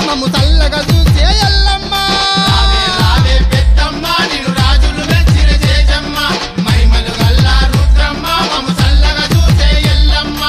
మమ్ము చల్లగా చూసే ఎల్లమ్మ రావే రావే పెద్దమ్మ నిన్ను రాజులు మెచ్చిన చేజమ్మ మహిమలు గల్లా రుద్రమ్మ మమ్ము చల్లగా చూసే ఎల్లమ్మ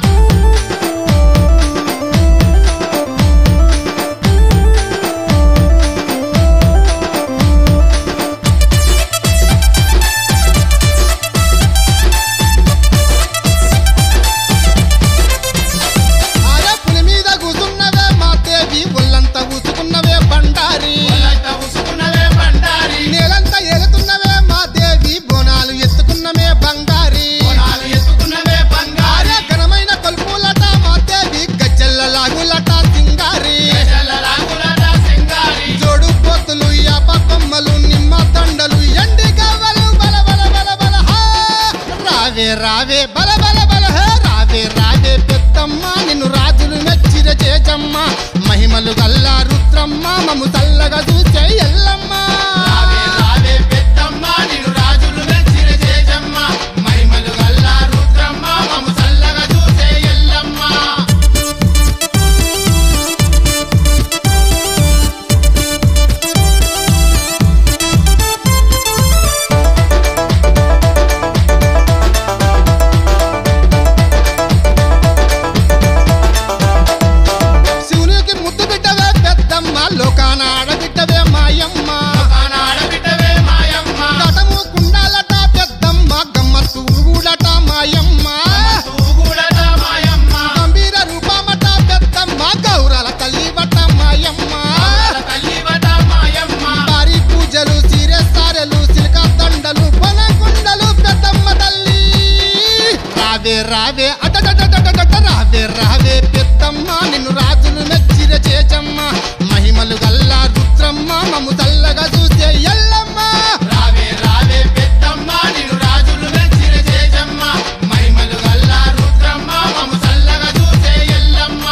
ఆయా పులి మీద కూసున్నవే మా దేవి ఒళ్ళంతా ఊసుకున్నవే బండారి ఒళ్ళంతా ఉసుకున్నవే బండారి నేలంతా ఎగుతున్నవే మా దేవి బోనాలు ఎత్తుకున్నమే బంగారి పొలాలు ఎత్తుకున్నవే బంగారి ఆర్య ఘనమైన కొల్పులట మా దేవి గజ్జల్ల లాగులట సింగారి దేశాల రాగులట సింగారి జోడు పోతులు యాప కొమ్మలు నిమ్మ దండలు ఎండి గవ్వలు బల బల బల బల హా! రావే రావే బల బల బల హే రావే రావే పెద్దమ్మ నిన్ను రాజులు మెచ్చిర చేజమ్మ మహిమలు గల్లా రుద్రమ్మ మము చల్లగా చూసే ఎల్లమ్మ రావే రావే పెద్దమ్మ నిన్ను రాజులు మెచ్చిన చేజమ్మ మహిమలు గల్లా రుద్రమ్మ మమ్ము చల్లగా చూసే ఎల్లమ్మ శివునికి ముద్దు బిడ్డవే పెద్దమ్మ లోకాన ఆడబిడ్డవే మాయమ్మ ఆడబిడ్డవే మాయమ్మ కటము కుండాలట పెద్దమ్మ గమ్మత్తు ఊగుడట మాయమ్మ తూగుడట మాయమ్మ గంభీర రూపమట పెద్దమ్మ గౌరల తల్లి బట్ట మాయమ్మ తల్లివట మాయమ్మ భారీ పూజలు సీరె సారెలు సిల్క దండలు పొనకుండలు పెద్దమ్మ తల్లి రావే రావే అటటటటటట రావే రావే పెద్దమ్మ నిన్ను రాజులు మెచ్చిర చేచమ్మ మహిమలు గల్లా రుద్రమ్మ మమ్ము చల్లగా చూసే ఎల్లమ్మ రావే రావే పెద్దమ్మ నిన్ను రాజులు మెచ్చిన చేజమ్మ మహిమలు గల్లా రుద్రమ్మ మమ్ము చల్లగా చూసే ఎల్లమ్మ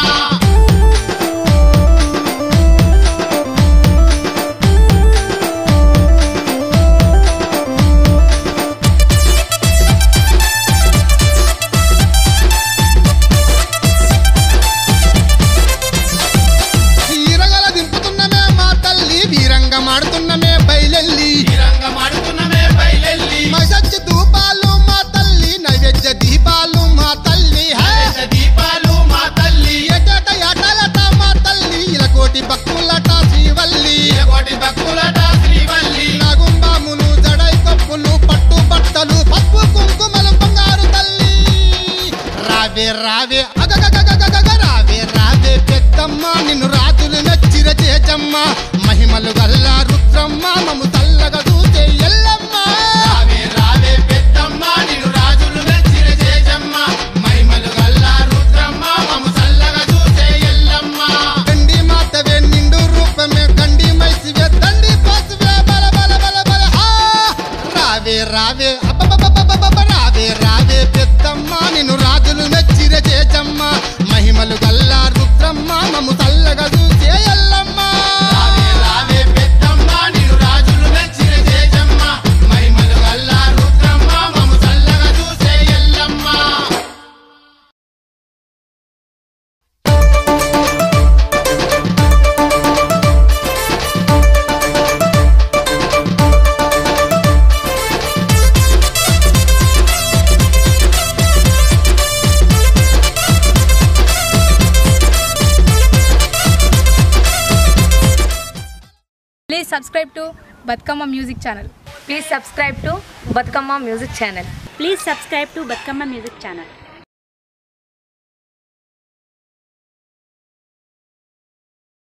చీరగల దింపుతున్నమే మా తల్లి వీరంగా మాడుతున్నమే బయలెల్లి వీరంగ మడుతున్నమే బయలెల్లి మసచ్చి ధూపాలు మా తల్లి నైవేద్య దీపాలు మా తల్లి హే వేద దీపాలు మా తల్లి ఎటట ఎటలట మా తల్లి ఇలకోటి భక్తులట శ్రీవల్లి కోటి భక్తులట శ్రీవల్లి నాగుంబాములు జడై కప్పులు పట్టు బట్టలు పప్పు కుంకుమలు బంగారు తల్లి రావే రావే అగగగగగగగ రావే రావే పెద్దమ్మ నిన్ను రాజులు నచ్చిర చేజమ్మ మహిమలు గల్లా రుద్రమ్మ మము చల్లగా చూసే ఎల్లమ్మ రావే రావే పెద్దమ్మ నిన్ను రాజులు మెచ్చిన చేజమ్మ మహిమలు గల్లా రుద్రమ్మ మమ్ము చల్లగా చూసే ఎల్లమ్మ గండి మాతవే నిండు రూపమే గండి మైసివే దండి పాసువే బల బల బల బల హా రావే రావే అబ్బబ్బబ్బబ్బబ్బబ్బ రావే రావే పెద్దమ్మ నిన్ను రాజులు మెచ్చిర చేచమ్మ మహిమలు గల్లా రుద్రమ్మ మము చల్లగా చూసే ఎల్లమ్మ రావే రావే పెద్దమ్మ నిన్ను రాజులు మెచ్చిన చేజమ్మ మహిమలు గల్లా రుద్రమ్మ మమ్ము చల్లగా చూసే Yellamma Please subscribe to Batkama Music channel. Please subscribe to Batkama Music channel. Please subscribe to Batkama Music channel.